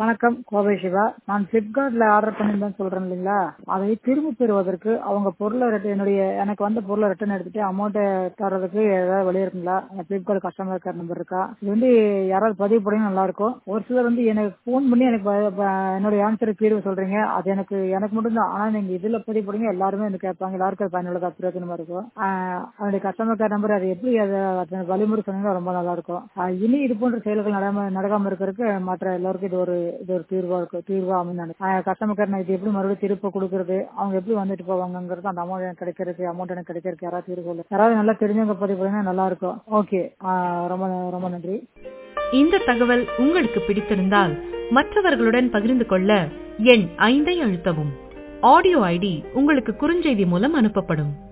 வணக்கம் கோவை சிவா நான் பிளிப்கார்ட்ல ஆர்டர் பண்ணியிருந்தேன் சொல்றேன் இல்லைங்களா அதை திரும்ப பெறுவதற்கு அவங்க பொருளை ரிட்ட- என்னுடைய எனக்கு வந்த பொருளை ரிட்டர்ன் எடுத்துட்டு அமௌண்ட்டை தர்றதுக்கு ஏதாவது வழி இருக்குங்களா பிளிப்கார்ட் கஸ்டமர் கேர் நம்பர் இருக்கா இது வந்து யாராவது பதிவு பண்ணி நல்லா இருக்கும் ஒரு சிலர் வந்து எனக்கு ஃபோன் பண்ணி எனக்கு ப- ப- என்னுடைய ஆன்சர் தீர்வு சொல்றீங்க அது எனக்கு எனக்கு மட்டும்தான் ஆனா நீங்க இதுல பதிவு பண்ணீங்க எல்லாருமே எனக்கு கேட்பாங்க எல்லாருக்கும் அது பயனுள்ளதா பிரயோஜனமா இருக்கும் ஆஹ் அதனுடைய கஸ்டமர் கேர் நம்பர் அது எப்படி அதை அதை வழிமுறை சொன்னீங்கன்னா ரொம்ப நல்லா இருக்கும் ஆஹ் இனி இது போன்ற செயல்கள் நடம நடக்காம இருக்கிறதுக்கு மற்ற எல்லாருக்கும் இது ஒரு இது ஒரு தீர்வா இருக்கும் தீர்வா அமைந்து நினைக்கிறேன் கஸ்டமர் கேர் நான் இது எப்படி மறுபடியும் திருப்ப கொடுக்கறது அவங்க எப்படி வந்துட்டு போவாங்கங்கிறது அந்த அமௌண்ட் எனக்கு கிடைக்கிறதுக்கு அமௌண்ட் எனக்கு கிடைக்கிறதுக்கு யாராவது தீர்வு சொல்லு யாராவது நல்லா தெரிஞ்சவங்க பதிவு பண்ணீங்கன்னா நல்லா இருக்கும் ஓகே ரொம்ப ரொம்ப நன்றி இந்த தகவல் உங்களுக்கு பிடித்திருந்தால் மற்றவர்களுடன் பகிர்ந்து கொள்ள எண் ஐந்தை அழுத்தவும் ஆடியோ ஐடி உங்களுக்கு குறுஞ்செய்தி மூலம் அனுப்பப்படும்